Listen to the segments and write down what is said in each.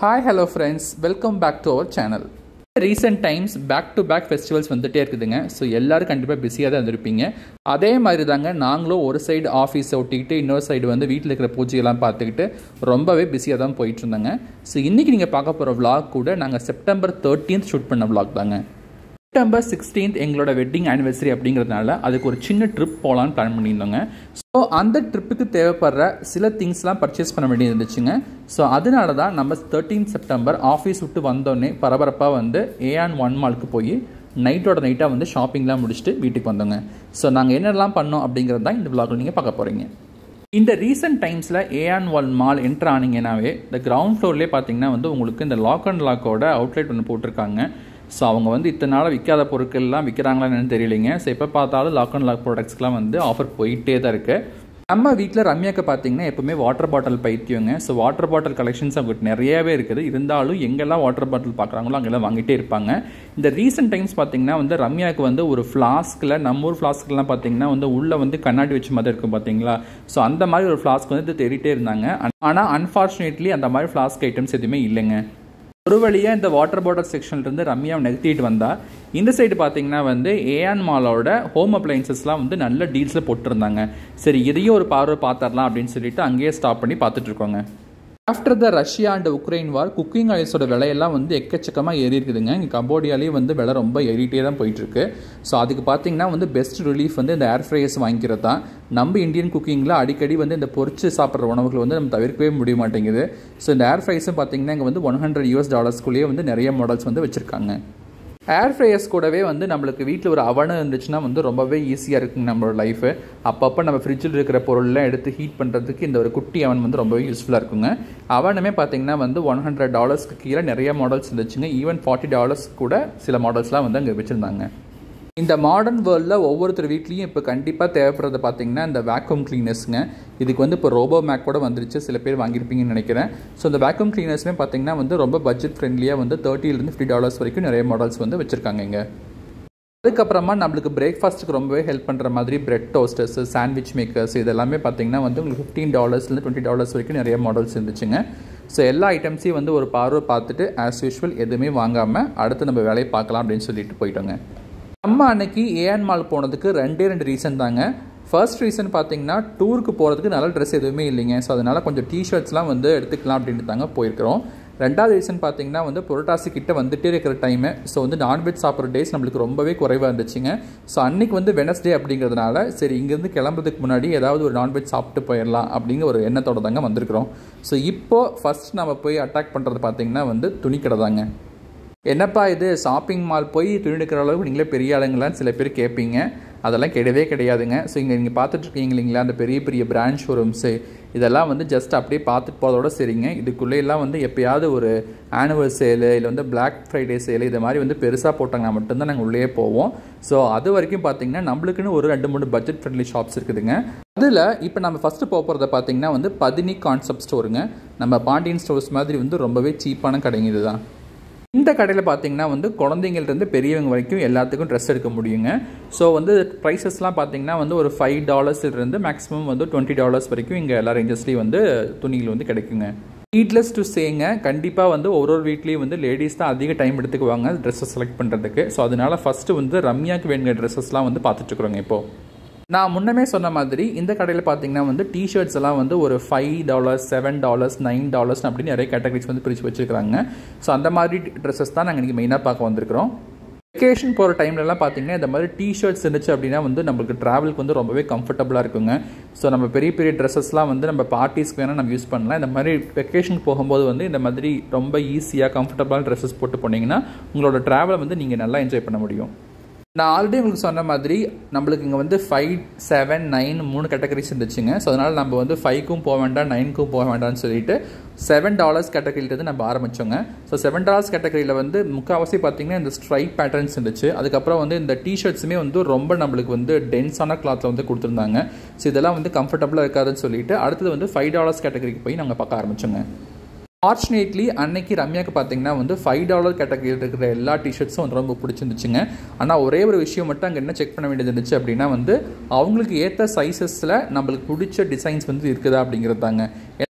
hi hello friends welcome back to our channel recent times back to back festivals வந்துட்டே இருக்குதுங்க so எல்லோரும் கண்டிப்பாக பிஸியாக தான் இருந்திருப்பீங்க அதே மாதிரி தாங்க நாங்களும் ஒரு சைடு ஆஃபீஸை ஒட்டிக்கிட்டு இன்னொரு சைடு வந்து வீட்டில் இருக்கிற பூஜையெல்லாம் பார்த்துக்கிட்டு ரொம்பவே பிஸியாக தான் போயிட்டு இருந்தாங்க ஸோ இன்றைக்கி நீங்கள் பார்க்க போகிற vlog கூட நாங்கள் செப்டம்பர் தேர்ட்டீன்த் ஷூட் பண்ண vlog தாங்க செப்டம்பர் சிக்ஸ்டீன்த் எங்களோட வெட்டிங் ஆனிவர்சரி அப்படிங்கிறதுனால அதுக்கு ஒரு சின்ன ட்ரிப் போகலான்னு பிளான் பண்ணியிருந்தோங்க ஸோ அந்த ட்ரிப்புக்கு தேவைப்படுற சில திங்ஸ்லாம் பர்ச்சேஸ் பண்ண வேண்டியது இருந்துச்சுங்க ஸோ அதனால தான் நம்ம தேர்ட்டீன் செப்டம்பர் ஆஃபீஸ் விட்டு வந்தோடனே பரபரப்பாக வந்து ஏஆன் ஒன் மால்க்கு போய் நைட்டோட நைட்டாக வந்து ஷாப்பிங்லாம் முடிச்சுட்டு வீட்டுக்கு வந்தோங்க ஸோ நாங்கள் என்னெல்லாம் பண்ணோம் அப்படிங்கிறது தான் இந்த vlogல நீங்கள் பார்க்க போகிறீங்க இந்த ரீசெண்ட் டைம்ஸில் ஏஆன் ஒன் மால் என்ட்ரு ஆனீங்கன்னாவே இந்த கிரவுண்ட் ஃப்ளோர்லேயே பார்த்தீங்கன்னா வந்து உங்களுக்கு இந்த லாக் அண்ட் லாக்கோட அவுட்லெட் ஒன்று போட்டிருக்காங்க ஸோ அவங்க வந்து இத்தனை நாள் விற்காத பொருட்கள்லாம் விற்கிறாங்களான்னு தெரியலைங்க ஸோ எப்போ பார்த்தாலும் லாக் அண்ட் லாக் ப்ராடக்ட்ஸ்க்குலாம் வந்து ஆஃபர் போயிட்டே தான் இருக்குது நம்ம வீட்டில் ரம்யாக்கு பார்த்தீங்கன்னா எப்பவுமே வாட்டர் பாட்டில் பைத்தியங்க ஸோ வாட்டர் பாட்டில் கலெக்ஷன்ஸ் அவங்களுக்கு நிறையவே இருக்குது இருந்தாலும் எங்கெல்லாம் வாட்டர் பாட்டில் பார்க்குறாங்களோ அங்கெல்லாம் வாங்கிட்டே இருப்பாங்க இந்த ரீசெண்ட் டைம்ஸ் பார்த்தீங்கன்னா வந்து ரம்யாவுக்கு வந்து ஒரு ஃப்ளாஸ்கில் நம்ம ஊர் ஃப்ளாஸ்க்லாம் பார்த்தீங்கன்னா வந்து உள்ளே வந்து கண்ணாடி வச்ச மாதிரி இருக்கும் பார்த்தீங்களா ஸோ அந்த மாதிரி ஒரு ஃப்ளாஸ்க் வந்து தேடிட்டே இருந்தாங்க ஆனால் அன்ஃபார்ச்சுனேட்லி அந்த மாதிரி ஃப்ளாஸ்க் ஐட்டம்ஸ் எதுவுமே இல்லைங்க ஒரு வழியாக இந்த வாட்டர் பாட்டில் செக்ஷன்லேருந்து ரம்யாவை நிறுத்திட்டு வந்தால் இந்த சைடு பார்த்தீங்கன்னா வந்து ஏஆன் மாலோட ஹோம் அப்ளைன்சஸ்லாம் வந்து நல்ல டீல்ஸில் போட்டிருந்தாங்க சரி இதையும் ஒரு பார்வை பார்த்துடலாம் அப்படின்னு சொல்லிட்டு அங்கேயே ஸ்டாப் பண்ணி பார்த்துட்டு இருக்கோங்க after the Russia and Ukraine war cooking ஆயில்ஸோட விலையெல்லாம் வந்து எக்கச்சக்கமாக ஏறி இருக்குதுங்க இங்கே கம்போடியாலேயே வந்து விலை ரொம்ப ஏறிட்டே தான் போயிட்டுருக்கு ஸோ அதுக்கு பார்த்தீங்கன்னா வந்து பெஸ்ட் ரிலீஃப் வந்து இந்த ஏர் ஃப்ரையர்ஸ் வாங்கிக்கிறது தான் நம்ம இந்தியன் குக்கிங்கில் அடிக்கடி வந்து இந்த பொரிச்சு சாப்பிட்ற உணவுகள் வந்து நம்ம தவிர்க்கவே முடிய மாட்டேங்குது ஸோ இந்த ஏர் ஃப்ரைஸும் பார்த்தீங்கன்னா இங்கே வந்து ஒன் ஹண்ட்ரட் யூஎஸ் டாலர்ஸ்குள்ளேயே வந்து நிறைய மாடல்ஸ் வந்து வச்சுருக்காங்க ஏர் ஃப்ரையர்ஸ் கூடவே வந்து நம்மளுக்கு வீட்டில் ஒரு அவனம் இருந்துச்சுன்னா வந்து ரொம்பவே ஈஸியாக இருக்குங்க நம்மளோட லைஃபு அப்பப்போ நம்ம ஃப்ரிட்ஜில் இருக்கிற பொருள்லாம் எடுத்து ஹீட் பண்ணுறதுக்கு இந்த ஒரு குட்டி அவன் வந்து ரொம்பவே யூஸ்ஃபுல்லாக இருக்குங்க அவனுமே பார்த்தீங்கன்னா வந்து ஒன் ஹண்ட்ரட் டாலர்ஸ்க்கு கீழே நிறைய மாடல்ஸ் இருந்துச்சுங்க ஈவன் ஃபார்ட்டி டாலர்ஸ் கூட சில மாடல்ஸ்லாம் வந்து அங்கே வச்சுருந்தாங்க இந்த மாடர்ன் வேர்ல்டில் ஒவ்வொருத்தர் வீட்லேயும் இப்போ கண்டிப்பாக தேவைப்படுறது பார்த்தீங்கன்னா இந்த வேக்யூம் கிளீனர்ஸுங்க இதுக்கு வந்து இப்போ ரோபோ மேக் கூட வந்துருச்சு சில பேர் வாங்கியிருப்பீங்கன்னு நினைக்கிறேன் ஸோ இந்த வேக்யூம் கிளீனர்ஸுமே பார்த்தீங்கன்னா வந்து ரொம்ப பட்ஜெட் ஃப்ரெண்ட்லியாக வந்து தேர்ட்டிலேருந்து ஃபிஃப்டி டாலர்ஸ் வரைக்கும் நிறைய மாடல்ஸ் வந்து வச்சுருக்காங்க இங்கே அதுக்கப்புறமா நம்மளுக்கு பிரேக்ஃபாஸ்ட்டுக்கு ரொம்பவே ஹெல்ப் பண்ணுற மாதிரி பிரெட் டோஸ்டர்ஸ் சாண்ட்விச் மேக்கர்ஸ் இதெல்லாமே பார்த்தீங்கன்னா வந்து உங்களுக்கு ஃபிஃப்டீன் டாலர்ஸ்லேருந்து டுவெண்ட்டி டாலர்ஸ் வரைக்கும் நிறைய மாடல்ஸ் இருந்துச்சுங்க ஸோ எல்லா ஐட்டம்ஸையும் வந்து ஒரு பார்வை பார்த்துட்டு ஆஸ் யூஷுவல் எதுவுமே வாங்காமல் அடுத்து நம்ம வேலையை பார்க்கலாம் அப்படின்னு சொல்லிட்டு போயிட்டோங்க நம்ம அன்னைக்கு ஏஆன் மால் போனதுக்கு ரெண்டே ரெண்டு ரீசன் தாங்க ஃபர்ஸ்ட் ரீசன் பார்த்தீங்கன்னா டூருக்கு போகிறதுக்கு நல்ல ட்ரெஸ் எதுவுமே இல்லைங்க ஸோ அதனால் கொஞ்சம் டிஷர்ட்ஸ்லாம் வந்து எடுத்துக்கலாம் அப்படின்ட்டு தாங்க போயிருக்கிறோம் ரெண்டாவது ரீசன் பார்த்தீங்கன்னா வந்து புரட்டாசி கிட்ட வந்துட்டே இருக்கிற டைமு ஸோ வந்து நான்வெஜ் சாப்பிட்ற டேஸ் நம்மளுக்கு ரொம்பவே குறைவாக இருந்துச்சுங்க ஸோ அன்னைக்கு வந்து வெனஸ்டே அப்படிங்கிறதுனால சரி இங்கேருந்து கிளம்புறதுக்கு முன்னாடி ஏதாவது ஒரு நான்வெஜ் சாப்பிட்டு போயிடலாம் அப்படிங்கிற ஒரு எண்ணத்தோட தாங்க வந்திருக்கிறோம் ஸோ இப்போது ஃபஸ்ட் நம்ம போய் அட்டாக் பண்ணுறது பார்த்தீங்கன்னா வந்து துணிக்கடை தாங்க என்னப்பா இது ஷாப்பிங் மால் போய் துணி எடுக்கிற அளவுக்கு நீங்களே பெரிய ஆளுங்களான்னு சில பேர் கேட்பீங்க அதெல்லாம் கிடையவே கிடையாதுங்க ஸோ இங்கே நீங்கள் பார்த்துட்ருக்கீங்க இல்லைங்களா அந்த பெரிய பெரிய பிராண்ட் ஷோரூம்ஸு இதெல்லாம் வந்து ஜஸ்ட் அப்படியே பார்த்துட்டு போகிறதோட சரிங்க இதுக்குள்ளே எல்லாம் வந்து எப்பயாவது ஒரு ஆனுவல் சேலு இல்லை வந்து பிளாக் ஃப்ரைடே சேலு இது மாதிரி வந்து பெருசாக போட்டாங்கன்னா மட்டும்தான் நாங்கள் உள்ளே போவோம் ஸோ அது வரைக்கும் பார்த்தீங்கன்னா நம்மளுக்குன்னு ஒரு ரெண்டு மூணு பட்ஜெட் ஃப்ரெண்ட்லி ஷாப்ஸ் இருக்குதுங்க அதில் இப்போ நம்ம ஃபஸ்ட்டு போக போகிறத பார்த்தீங்கன்னா வந்து பதினி கான்செப்ட் ஸ்டோருங்க நம்ம பாண்டியன் ஸ்டோர்ஸ் மாதிரி வந்து ரொம்பவே சீப்பான கடைங்க இதுதான் இந்த கடையில் பார்த்தீங்கன்னா வந்து குழந்தைங்கள்லேருந்து பெரியவங்க வரைக்கும் எல்லாத்துக்கும் ட்ரெஸ் எடுக்க முடியுங்க ஸோ வந்து ப்ரைஸஸ்லாம் பார்த்தீங்கன்னா வந்து ஒரு ஃபைவ் டாலர்ஸ்லேருந்து மேக்ஸிமம் வந்து டுவெண்ட்டி டாலர்ஸ் வரைக்கும் இங்கே எல்லா ரேஞ்சஸ்லேயும் வந்து துணிகள் வந்து கிடைக்குங்க நீட்லெஸ் டு சேங்க கண்டிப்பாக வந்து ஒரு ஒரு வீட்லேயும் வந்து லேடிஸ் தான் அதிக டைம் எடுத்துக்குவாங்க ட்ரெஸ்ஸஸ் செலக்ட் பண்ணுறதுக்கு ஸோ அதனால ஃபஸ்ட்டு வந்து ரம்யாக்கு வேணுங்கிற ட்ரெஸ்ஸஸ்லாம் வந்து பார்த்துட்ருக்குறோங்க இப்போது நான் முன்னமே சொன்ன மாதிரி இந்த கடையில் பார்த்தீங்கன்னா வந்து டிஷர்ட்ஸ் எல்லாம் வந்து ஒரு five dollars seven dollars nine dollars அப்படின்னு நிறைய கேட்டகரிஸ் வந்து பிரித்து வச்சுருக்காங்க ஸோ அந்த மாதிரி ட்ரெஸ்ஸஸ் தான் நாங்கள் இன்றைக்கி மெயினாக பார்க்க வந்திருக்கிறோம் வெக்கேஷன் போகிற டைம்லலாம் பார்த்தீங்கன்னா இந்த மாதிரி டிஷர்ட்ஸ் இருந்துச்சு அப்படின்னா வந்து நம்மளுக்கு ட்ராவலுக்கு வந்து ரொம்பவே கம்ஃபர்டபுளாக இருக்குங்க ஸோ நம்ம பெரிய பெரிய ட்ரெஸ்ஸஸ்லாம் வந்து நம்ம பார்ட்டிஸ்க்கு வேணால் நம்ம யூஸ் பண்ணலாம் இந்த மாதிரி வெக்கேஷன் போகும்போது வந்து இந்த மாதிரி ரொம்ப ஈஸியாக கம்ஃபர்டபுளான ட்ரெஸ்ஸஸ் போட்டு போனீங்கன்னா உங்களோட ட்ராவலை வந்து நீங்கள் நல்லா என்ஜாய் பண்ண முடியும் நான் ஆல்ரெடி உங்களுக்கு சொன்ன மாதிரி நம்மளுக்கு இங்கே வந்து ஃபைவ் செவன் நைன் மூணு கேட்டகரிஸ் இருந்துச்சுங்க ஸோ அதனால் நம்ம வந்து ஃபைவ்க்கும் போக வேண்டாம் நைனுக்கும் போக வேண்டாம்னு சொல்லிட்டு செவன் டாலர்ஸ் கேட்டகரியிலேருந்து நம்ம ஆரம்பித்தோங்க ஸோ செவன் டாலர்ஸ் கேட்டகரியில் வந்து முக்கால்வாசி பார்த்தீங்கன்னா இந்த ஸ்ட்ரைப் பேட்டர்ன்ஸ் இருந்துச்சு அதுக்கப்புறம் வந்து இந்த டிஷர்ட்ஸுமே வந்து ரொம்ப நம்மளுக்கு வந்து டென்ஸான கிளாத்தில் வந்து கொடுத்துருந்தாங்க ஸோ இதெல்லாம் வந்து கம்ஃபர்டபுளாக இருக்காதுன்னு சொல்லிட்டு அடுத்தது வந்து ஃபைவ் டாலர்ஸ் கேட்டகரிக்கு போய் நாங்கள் பார்க்க ஆரம்பித்தோங்க ஃபார்ச்சுனேட்லி அன்னைக்கு ரம்யாக்கு பார்த்தீங்கன்னா வந்து ஃபைவ் டாலர் கேட்டகரியில் இருக்கிற எல்லா டிஷர்ட்ஸும் வந்து ரொம்ப பிடிச்சிருந்துச்சுங்க ஆனால் ஒரே ஒரு விஷயம் மட்டும் அங்கே என்ன செக் பண்ண வேண்டியது இருந்துச்சு அப்படின்னா வந்து அவங்களுக்கு ஏற்ற சைஸஸில் நம்மளுக்கு பிடிச்ச டிசைன்ஸ் வந்து இருக்குதா அப்படிங்கிறது தாங்க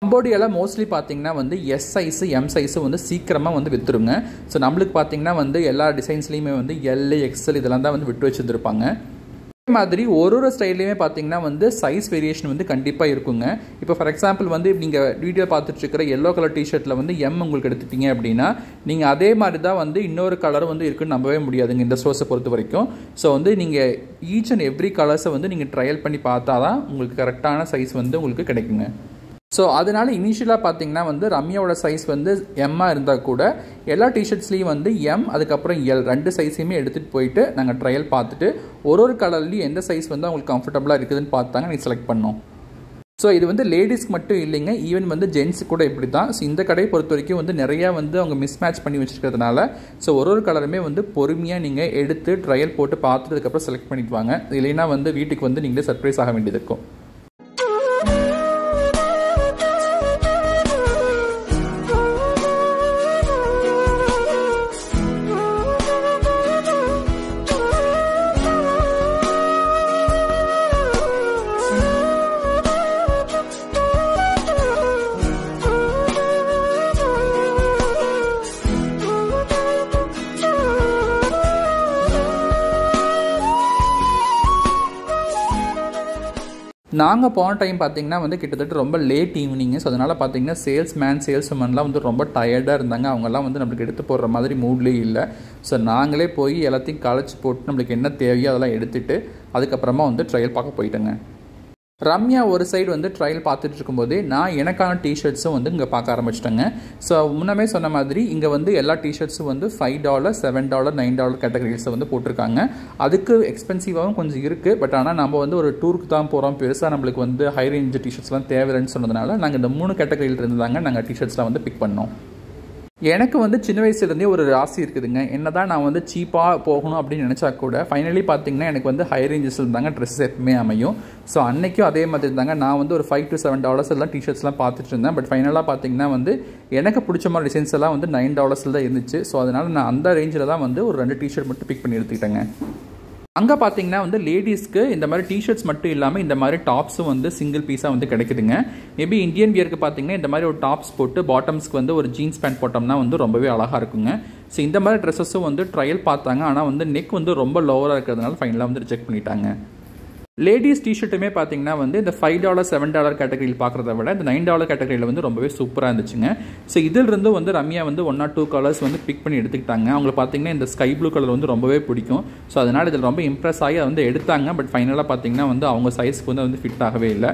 கம்போடியாவில் மோஸ்ட்லி பார்த்தீங்கன்னா வந்து எஸ் சைஸு எம் சைஸு வந்து சீக்கிரமாக வந்து விற்றுருங்க ஸோ நம்மளுக்கு பார்த்தீங்கன்னா வந்து எல்லா டிசைன்ஸ்லேயுமே வந்து எல் எக்ஸ்எல் இதெல்லாம் தான் வந்து விட்டு வச்சுருந்துருப்பாங்க அதே மாதிரி ஒரு ஒரு ஸ்டைல்லையுமே பார்த்தீங்கன்னா வந்து சைஸ் வேரியேஷன் வந்து கண்டிப்பாக இருக்குங்க இப்போ ஃபார் எக்ஸாம்பிள் வந்து நீங்கள் வீடியோ பார்த்துட்டு இருக்கிற எல்லோ கலர் டிஷர்ட்டில் வந்து எம் உங்களுக்கு எடுத்துட்டீங்க அப்படின்னா நீங்கள் அதே மாதிரி தான் வந்து இன்னொரு கலர் வந்து இருக்குன்னு நம்பவே முடியாதுங்க இந்த ஸ்டோர்ஸை பொறுத்த வரைக்கும் ஸோ வந்து நீங்கள் ஈச் அண்ட் எவ்ரி கலர்ஸை வந்து நீங்கள் ட்ரையல் பண்ணி பார்த்தா தான் உங்களுக்கு கரெக்டான சைஸ் வந்து உங்களுக்கு கிடைக்குங்க ஸோ அதனால இனிஷியலாக பார்த்தீங்கன்னா வந்து ரம்யாவோட சைஸ் வந்து எம்மாக இருந்தால் கூட எல்லா டிஷர்ட்ஸ்லேயும் வந்து எம் அதுக்கப்புறம் எல் ரெண்டு சைஸையுமே எடுத்துகிட்டு போயிட்டு நாங்கள் ட்ரையல் பார்த்துட்டு ஒரு ஒரு கலர்லேயும் எந்த சைஸ் வந்து அவங்களுக்கு கம்ஃபர்டபுளாக இருக்குதுன்னு பார்த்தாங்க நீங்கள் செலக்ட் பண்ணோம் ஸோ இது வந்து லேடிஸ்க்கு மட்டும் இல்லைங்க ஈவன் வந்து ஜென்ஸுக்கு கூட இப்படி தான் ஸோ இந்த கடையை பொறுத்த வரைக்கும் வந்து நிறையா வந்து அவங்க மிஸ் மேட்ச் பண்ணி வச்சுருக்கிறதுனால ஸோ ஒரு ஒரு கலருமே வந்து பொறுமையாக நீங்கள் எடுத்து ட்ரையல் போட்டு பார்த்துட்டு அதுக்கப்புறம் செலக்ட் பண்ணிட்டு வாங்க இல்லைன்னா வந்து வீட்டுக்கு வந்து நீங்களே சர்ப்ரைஸ் ஆக வேண்டியது இருக்கும் நாங்கள் போன டைம் பார்த்தீங்கன்னா வந்து கிட்டத்தட்ட ரொம்ப லேட் ஈவினிங்கு ஸோ அதனால் பார்த்தீங்கன்னா சேல்ஸ் மேன் சேல்ஸ் உமன்லாம் வந்து ரொம்ப டயர்டாக இருந்தாங்க அவங்கெல்லாம் வந்து நம்மளுக்கு எடுத்து போடுற மாதிரி மூட்லேயே இல்லை ஸோ நாங்களே போய் எல்லாத்தையும் களைச்சி போட்டு நம்மளுக்கு என்ன தேவையோ அதெல்லாம் எடுத்துகிட்டு அதுக்கப்புறமா வந்து ட்ரையல் பார்க்க போயிட்டேங்க ரம்யா ஒரு சைடு வந்து ட்ரையல் பார்த்துட்டு இருக்கும்போதே நான் எனக்கான டிஷர்ட்ஸும் வந்து இங்கே பார்க்க ஆரம்பிச்சிட்டேங்க ஸோ முன்னமே சொன்ன மாதிரி இங்கே வந்து எல்லா டிஷர்ட்ஸும் வந்து five dollar seven dollar nine dollar கேட்டகரிஸை வந்து போட்டிருக்காங்க அதுக்கு எக்ஸ்பென்சிவாகவும் கொஞ்சம் இருக்குது பட் ஆனால் நம்ம வந்து ஒரு டூருக்கு தான் போகிறோம் பெருசாக நம்மளுக்கு வந்து ஹை ரேஞ்ச் டிஷர்ட்ஸ்லாம் தேவையில்லைன்னு சொன்னதுனால நாங்கள் இந்த மூணு கேட்டகரியில் இருந்து தாங்க நாங்கள் டிஷர்ட்ஸ்லாம் வந்து பிக் பண்ணோம் எனக்கு வந்து சின்ன வயசுலேருந்தே ஒரு ராசி இருக்குதுங்க என்ன தான் நான் வந்து சீப்பாக போகணும் அப்படின்னு நினச்சா கூட ஃபைனலி பார்த்தீங்கன்னா எனக்கு வந்து ஹை ரேஞ்சஸில் தாங்க ட்ரெஸ்ஸஸ் எப்பவுமே அமையும் ஸோ அன்றைக்கும் அதே மாதிரி தாங்க நான் வந்து ஒரு ஃபைவ் டு செவன் டாலர்ஸ் எல்லாம் டிஷர்ட்ஸ்லாம் பார்த்துட்டு இருந்தேன் பட் ஃபைனலாக பார்த்தீங்கன்னா வந்து எனக்கு பிடிச்ச மாதிரி டிசைன்ஸ் எல்லாம் வந்து நைன் டாலர்ஸில் தான் இருந்துச்சு ஸோ அதனால் நான் அந்த ரேஞ்சில் தான் வந்து ஒரு ரெண்டு டிஷர்ட் மட்டும் பிக் பண்ணி எடுத்துக்கிட்டேங்க அங்கே பார்த்தீங்கன்னா வந்து லேடிஸ்க்கு இந்த மாதிரி டிஷர்ட்ஸ் மட்டும் இல்லாமல் இந்த மாதிரி டாப்ஸும் வந்து சிங்கிள் பீஸாக வந்து கிடைக்குதுங்க மேபி இந்தியன் வியருக்கு பார்த்தீங்கன்னா இந்த மாதிரி ஒரு டாப்ஸ் போட்டு பாட்டம்ஸ்க்கு வந்து ஒரு ஜீன்ஸ் பேண்ட் போட்டோம்னா வந்து ரொம்பவே அழகாக இருக்குங்க ஸோ இந்த மாதிரி ட்ரெஸ்ஸஸும் வந்து ட்ரையல் பார்த்தாங்க ஆனால் வந்து நெக் வந்து ரொம்ப லோவராக இருக்கிறதுனால ஃபைனலாக வந்து ரிஜெக்ட் பண்ணிட்டாங்க லேடிஸ் டிஷர்ட்டுமே பார்த்தீங்கன்னா வந்து இந்த ஃபைவ் டாலர் செவன் டாலர் கேட்டகரியில் பார்க்குறத விட இந்த நைன் டாலர் கேட்டகரியில் வந்து ரொம்பவே சூப்பராக இருந்துச்சுங்க ஸோ இதிலிருந்து வந்து ரம்யா வந்து ஒன் ஆர் டூ கலர்ஸ் வந்து பிக் பண்ணி எடுத்துக்கிட்டாங்க அவங்களுக்கு பார்த்தீங்கன்னா இந்த ஸ்கை ப்ளூ கலர் வந்து ரொம்பவே பிடிக்கும் ஸோ அதனால் இதில் ரொம்ப இம்ப்ரெஸ் ஆகி அதை வந்து எடுத்தாங்க பட் ஃபைனலாக பார்த்தீங்கன்னா வந்து அவங்க சைஸ்க்கு வந்து வந்து ஃபிட் ஆகவே இல்லை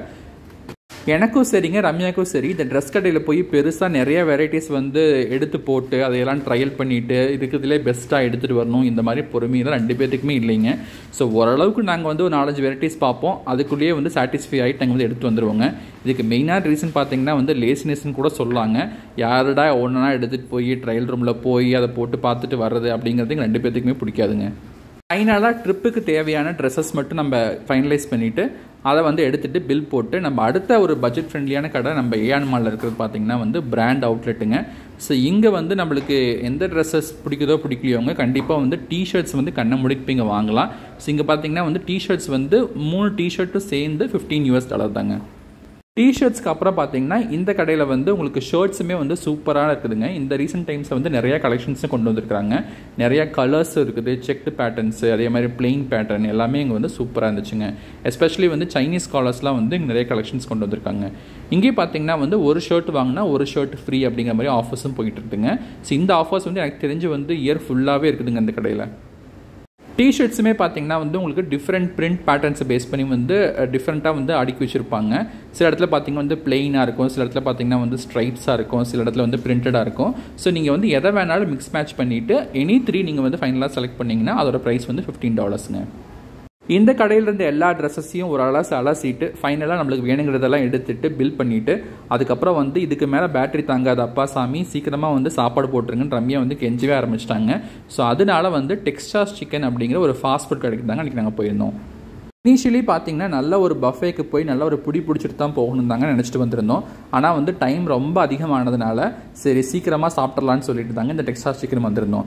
எனக்கும் சரிங்க ரம்யாவுக்கும் சரி இந்த ட்ரெஸ் கடையில் போய் பெருசாக நிறைய வெரைட்டிஸ் வந்து எடுத்து போட்டு அதையெல்லாம் ட்ரையல் பண்ணிவிட்டு இருக்கிறதுலே பெஸ்ட்டாக எடுத்துகிட்டு வரணும் இந்த மாதிரி பொறுமையெல்லாம் ரெண்டு பேர்த்துக்குமே இல்லைங்க ஸோ ஓரளவுக்கு நாங்கள் வந்து ஒரு நாலஞ்சு வெரைட்டிஸ் பார்ப்போம் அதுக்குள்ளேயே வந்து சாட்டிஸ்ஃபை ஆகிட்டு நாங்கள் வந்து எடுத்து வந்துடுவோங்க இதுக்கு மெயினான ரீசன் பார்த்தீங்கன்னா வந்து லேசினஸ்ன்னு கூட சொல்லலாங்க யாருடா ஒன்றா எடுத்துகிட்டு போய் ட்ரையல் ரூமில் போய் அதை போட்டு பார்த்துட்டு வர்றது அப்படிங்கிறது ரெண்டு பேர்த்துக்குமே பிடிக்காதுங்க ஃபைனலாக ட்ரிப்புக்கு தேவையான ட்ரெஸ்ஸஸ் மட்டும் நம்ம ஃபைனலைஸ் பண்ணிவிட்டு அதை வந்து எடுத்துகிட்டு பில் போட்டு நம்ம அடுத்த ஒரு பட்ஜெட் ஃப்ரெண்ட்லியான கடை நம்ம ஏஆன் மாலில் இருக்கிறது பார்த்திங்கன்னா வந்து பிராண்ட் அவுட்லெட்டுங்க ஸோ இங்கே வந்து நம்மளுக்கு எந்த ட்ரெஸ்ஸஸ் பிடிக்குதோ பிடிக்கலையோங்க கண்டிப்பாக வந்து டிஷர்ட்ஸ் வந்து கண்ணை முடிப்பு இங்கே வாங்கலாம் ஸோ இங்கே பார்த்தீங்கன்னா வந்து டிஷர்ட்ஸ் வந்து மூணு டிஷர்ட்டும் சேர்ந்து ஃபிஃப்டீன் யூஎஸ் டாலர் தாங்க டிஷர்ட்ஸ்க்கு அப்புறம் பார்த்தீங்கன்னா இந்த கடையில் வந்து உங்களுக்கு ஷர்ட்ஸுமே வந்து சூப்பராக இருக்குதுங்க இந்த ரீசெண்ட் டைம்ஸில் வந்து நிறையா கலெக்ஷன்ஸும் கொண்டு வந்திருக்காங்க நிறையா கலர்ஸ் இருக்குது செக்டு பேட்டர்ன்ஸு அதே மாதிரி பிளெயின் பேட்டர்ன் எல்லாமே இங்கே வந்து சூப்பராக இருந்துச்சுங்க எஸ்பெஷலி வந்து சைனீஸ் காலர்ஸ்லாம் வந்து இங்கே நிறைய கலெக்ஷன்ஸ் கொண்டு வந்திருக்காங்க இங்கேயும் பார்த்தீங்கன்னா வந்து ஒரு ஷர்ட் வாங்கினா ஒரு ஷர்ட் ஃப்ரீ அப்படிங்கிற மாதிரி ஆஃபர்ஸும் போயிட்டு இருக்குதுங்க ஸோ இந்த ஆஃபர்ஸ் வந்து எனக்கு தெரிஞ்சு வந்து இயர் ஃபுல்லாகவே இருக்குதுங்க இந்த கடையில் டிஷர்ட்ஸுமே பார்த்தீங்கன்னா வந்து உங்களுக்கு டிஃப்ரெண்ட் பிரிண்ட் பேட்டர்ன்ஸை பேஸ் பண்ணி வந்து டிஃப்ரெண்ட்டாக வந்து அடுக்கி வச்சுருப்பாங்க சில இடத்துல பார்த்தீங்கன்னா வந்து பிளெயினாக இருக்கும் சில இடத்துல பார்த்தீங்கன்னா வந்து ஸ்ட்ரைப்ஸாக இருக்கும் சில இடத்துல வந்து பிரிண்டடாக இருக்கும் ஸோ நீங்கள் வந்து எதை வேணாலும் மிக்ஸ் மேட்ச் பண்ணிவிட்டு எனி த்ரீ நீங்கள் வந்து ஃபைனலாக செலக்ட் பண்ணிங்கன்னா அதோட ப்ரைஸ் வந்து ஃபிஃப்டீன் டாலர்ஸுங்க இந்த கடையில் இருந்த எல்லா ட்ரெஸ்ஸஸையும் ஒரு அலசு அலசிட்டு ஃபைனலாக நம்மளுக்கு வேணுங்கிறதெல்லாம் எடுத்துட்டு பில் பண்ணிவிட்டு அதுக்கப்புறம் வந்து இதுக்கு மேலே பேட்டரி தாங்காத அப்பா சாமி சீக்கிரமாக வந்து சாப்பாடு போட்டுருங்கன்னு ரம்யா வந்து கெஞ்சவே ஆரம்பிச்சிட்டாங்க ஸோ அதனால வந்து டெக்ஸ்டாஸ் சிக்கன் அப்படிங்கிற ஒரு ஃபாஸ்ட் ஃபுட் கடைக்கு தாங்க அன்றைக்கி நாங்கள் போயிருந்தோம் இனிஷியலி பார்த்தீங்கன்னா நல்ல ஒரு பஃபேக்கு போய் நல்ல ஒரு பிடி பிடிச்சிட்டு தான் போகணும் தாங்க நினச்சிட்டு வந்திருந்தோம் ஆனால் வந்து டைம் ரொம்ப அதிகமானதுனால சரி சீக்கிரமாக சாப்பிட்றலான்னு சொல்லிட்டு தாங்க இந்த டெக்ஸ்டாஸ் சிக்கன் வந்திருந்தோம்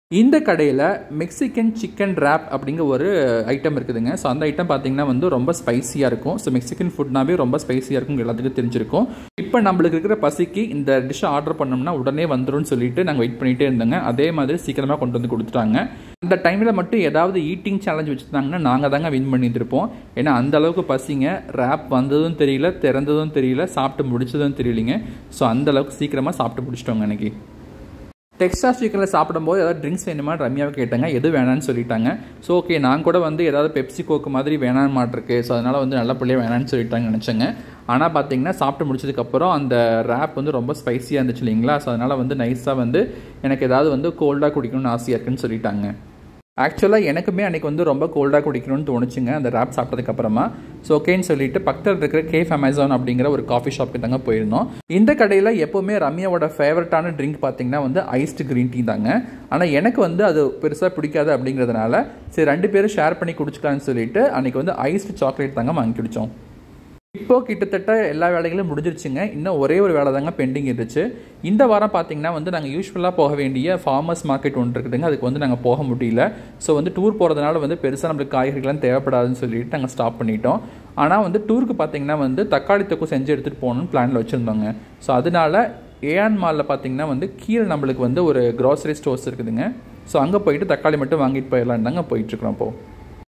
இந்த கடையில் மெக்சிகன் சிக்கன் ரேப் அப்படிங்கிற ஒரு ஐட்டம் இருக்குதுங்க ஸோ அந்த ஐட்டம் பார்த்தீங்கன்னா வந்து ரொம்ப ஸ்பைசியாக இருக்கும் ஸோ மெக்சிகன் ஃபுட்னாவே ரொம்ப ஸ்பைசியாக இருக்கும் எல்லாத்துக்கும் தெரிஞ்சிருக்கும் இப்போ நம்மளுக்கு இருக்கிற பசிக்கு இந்த டிஷ்ஷை ஆர்டர் பண்ணோம்னா உடனே வந்துரும்னு சொல்லிட்டு நாங்கள் வெயிட் பண்ணிகிட்டே இருந்தோங்க அதே மாதிரி சீக்கிரமாக கொண்டு வந்து கொடுத்துட்டாங்க அந்த டைமில் மட்டும் ஏதாவது ஈட்டிங் சேலஞ்ச் வச்சுருந்தாங்கன்னா நாங்கள் தாங்க வின் பண்ணியிருப்போம் ஏன்னா அந்த அளவுக்கு பசிங்க ரேப் வந்ததும் தெரியல திறந்ததும் தெரியல சாப்பிட்டு முடிச்சதும் தெரியலிங்க ஸோ அந்த அளவுக்கு சீக்கிரமாக சாப்பிட்டு முடிச்சிட்டோங்க அன்றைக்கி டெக்ஸ்டா சிக்கனில் சாப்பிடும்போது ஏதாவது ட்ரிங்க்ஸ் வேணுமா ரம்யாவை கேட்டாங்க எது வேணான்னு சொல்லிட்டாங்க ஸோ ஓகே நான் கூட வந்து ஏதாவது பெப்சி கோக்கு மாதிரி வேணான்னு மாட்டிருக்கு ஸோ அதனால் வந்து நல்ல பிள்ளைய வேணான்னு சொல்லிட்டாங்க நினச்சேங்க ஆனால் பார்த்தீங்கன்னா சாப்பிட்டு முடிச்சதுக்கப்புறம் அந்த ரேப் வந்து ரொம்ப ஸ்பைசியாக இருந்துச்சு இல்லைங்களா ஸோ அதனால் வந்து நைஸாக வந்து எனக்கு ஏதாவது வந்து கோல்டாக குடிக்கணும்னு ஆசையாக இருக்குன்னு சொல்லிட்டாங்க ஆக்சுவலாக எனக்குமே அன்றைக்கி வந்து ரொம்ப கோல்டாக குடிக்கணும்னு தோணுச்சுங்க அந்த ரேப் சாப்பிட்டதுக்கப்புறமா ஸோ ஓகேன்னு சொல்லிட்டு பக்கத்தில் இருக்கிற கேஃப் அமேசான் அப்படிங்கிற ஒரு காஃபி ஷாப்புக்கு தாங்க போயிருந்தோம் இந்த கடையில் எப்போவுமே ரம்யாவோட ஃபேவரட்டான ட்ரிங்க் பார்த்தீங்கன்னா வந்து ஐஸ்டு க்ரீன் டீ தாங்க ஆனால் எனக்கு வந்து அது பெருசாக பிடிக்காது அப்படிங்கிறதுனால சரி ரெண்டு பேரும் ஷேர் பண்ணி குடிச்சிக்கலான்னு சொல்லிட்டு அன்றைக்கி வந்து ஐஸ்டு சாக்லேட் தாங்க வாங்கி குடித்தோம் இப்போ கிட்டத்தட்ட எல்லா வேலைகளும் முடிஞ்சிருச்சுங்க இன்னும் ஒரே ஒரு வேலை தாங்க பெண்டிங் இருந்துச்சு இந்த வாரம் பார்த்தீங்கன்னா வந்து நாங்கள் யூஸ்வலாக போக வேண்டிய ஃபார்மர்ஸ் மார்க்கெட் ஒன்று இருக்குதுங்க அதுக்கு வந்து நாங்கள் போக முடியல ஸோ வந்து டூர் போகிறதுனால வந்து பெருசாக நம்மளுக்கு காய்கறிகள்லாம் தேவைப்படாதுன்னு சொல்லிட்டு நாங்கள் ஸ்டாப் பண்ணிட்டோம் ஆனால் வந்து டூருக்கு பார்த்தீங்கன்னா வந்து தக்காளி தொக்கு செஞ்சு எடுத்துகிட்டு போகணும்னு பிளானில் வச்சுருந்தோங்க ஸோ அதனால ஏஆன் மாலில் பார்த்தீங்கன்னா வந்து கீழே நம்மளுக்கு வந்து ஒரு க்ராசரி ஸ்டோர்ஸ் இருக்குதுங்க ஸோ அங்கே போயிட்டு தக்காளி மட்டும் வாங்கிட்டு போயிடலான்னு தாங்க போயிட்டுருக்குறோம் இப்போது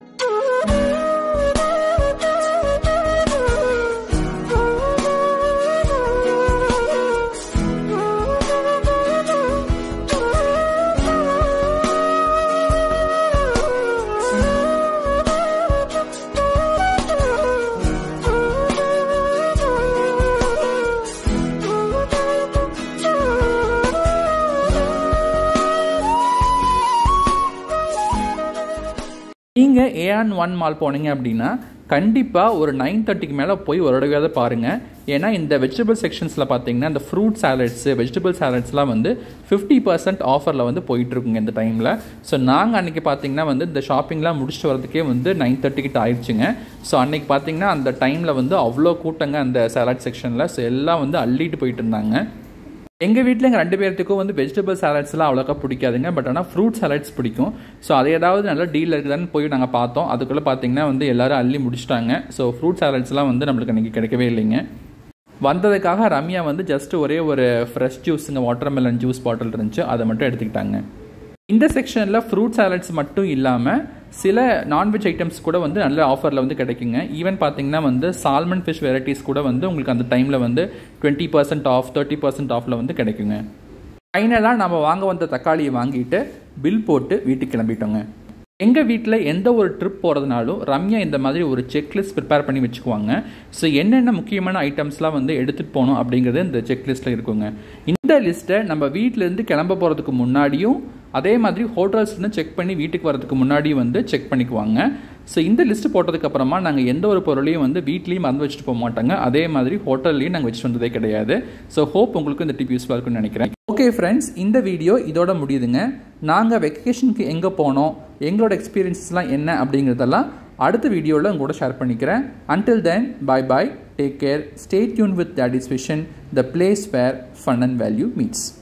நீங்கள் ஏஆன் ஒன் மால் போனீங்க அப்படின்னா கண்டிப்பாக ஒரு நைன் தேர்ட்டிக்கு மேலே போய் ஒரு தடவையாவது பாருங்கள் ஏன்னா இந்த வெஜிடபிள் செக்ஷன்ஸில் பார்த்தீங்கன்னா இந்த ஃப்ரூட் சாலட்ஸு வெஜிடபிள் சாலட்ஸ்லாம் வந்து ஃபிஃப்டி பர்சன்ட் ஆஃபரில் வந்து போயிட்டுருக்குங்க இந்த டைமில் ஸோ நாங்கள் அன்றைக்கி பார்த்தீங்கன்னா வந்து இந்த ஷாப்பிங்லாம் முடிச்சுட்டு வரதுக்கே வந்து நைன் தேர்ட்டி கிட்ட ஆயிடுச்சுங்க ஸோ அன்றைக்கி பார்த்தீங்கன்னா அந்த டைமில் வந்து அவ்வளோ கூட்டங்க அந்த சாலட் செக்ஷனில் ஸோ எல்லாம் வந்து அள்ளிட்டு போயிட்டு இருந்தாங்க எங்கள் வீட்டில் எங்கள் ரெண்டு பேர்த்துக்கும் வந்து வெஜிடபிள் சாலட்ஸ்லாம் அவ்வளோக்கா பிடிக்காதுங்க பட் ஆனால் ஃப்ரூட் சாலட்ஸ் பிடிக்கும் ஸோ அது ஏதாவது நல்ல டீல் இருக்குதான்னு போய் நாங்கள் பார்த்தோம் அதுக்குள்ளே பார்த்தீங்கன்னா வந்து எல்லோரும் அள்ளி முடிச்சிட்டாங்க ஸோ ஃப்ரூட் சாலட்ஸ்லாம் வந்து நம்மளுக்கு அன்றைக்கி கிடைக்கவே இல்லைங்க வந்ததுக்காக ரம்யா வந்து ஜஸ்ட் ஒரே ஒரு ஃப்ரெஷ் ஜூஸுங்க வாட்டர்மெலன் ஜூஸ் பாட்டில் இருந்துச்சு அதை மட்டும் எடுத்துக்கிட்டாங்க இந்த செக்ஷனில் ஃப்ரூட் சாலட்ஸ் மட்டும் இல்லாமல் சில நான்வெஜ் ஐட்டம்ஸ் கூட வந்து நல்ல ஆஃபரில் வந்து கிடைக்குங்க ஈவன் பார்த்தீங்கன்னா வந்து சால்மன் ஃபிஷ் வெரைட்டிஸ் கூட வந்து உங்களுக்கு அந்த டைமில் வந்து twenty percent off thirty percent ஆஃபில் வந்து கிடைக்குங்க ஃபைனலாக நம்ம வாங்க வந்த தக்காளியை வாங்கிட்டு பில் போட்டு வீட்டுக்கு கிளம்பிட்டோங்க எங்கள் வீட்டில் எந்த ஒரு ட்ரிப் போகிறதுனாலும் ரம்யா இந்த மாதிரி ஒரு செக்லிஸ்ட் ப்ரிப்பேர் பண்ணி வச்சுக்குவாங்க ஸோ என்னென்ன முக்கியமான ஐட்டம்ஸ்லாம் வந்து எடுத்துகிட்டு போகணும் அப்படிங்கிறது இந்த செக்லிஸ்ட்டில் இருக்குங்க இந்த லிஸ்ட்டை நம்ம வீட்டிலேருந்து கிளம்ப போகிறதுக்கு முன்னாடியும் அதே மாதிரி ஹோட்டல்ஸ்லேருந்து செக் பண்ணி வீட்டுக்கு வரதுக்கு முன்னாடி வந்து செக் பண்ணிக்குவாங்க ஸோ இந்த லிஸ்ட் போட்டதுக்கப்புறமா நாங்கள் எந்த ஒரு பொருளையும் வந்து வீட்லேயும் மறந்து வச்சுட்டு போக மாட்டாங்க அதே மாதிரி ஹோட்டல்லையும் நாங்கள் வச்சுட்டு வந்ததே கிடையாது ஸோ ஹோப் உங்களுக்கு இந்த டிப் யூஸ்ஃபுல்லாக இருக்குன்னு நினைக்கிறேன் ஓகே ஃப்ரெண்ட்ஸ் இந்த வீடியோ இதோட முடியுதுங்க நாங்கள் வெக்கேஷனுக்கு எங்கே போனோம் எங்களோட எக்ஸ்பீரியன்ஸ்லாம் என்ன அப்படிங்கிறதெல்லாம் அடுத்த வீடியோவில் உங்களோட ஷேர் பண்ணிக்கிறேன் until then bye bye take care stay tuned with daddy's vision the place where fun and value meets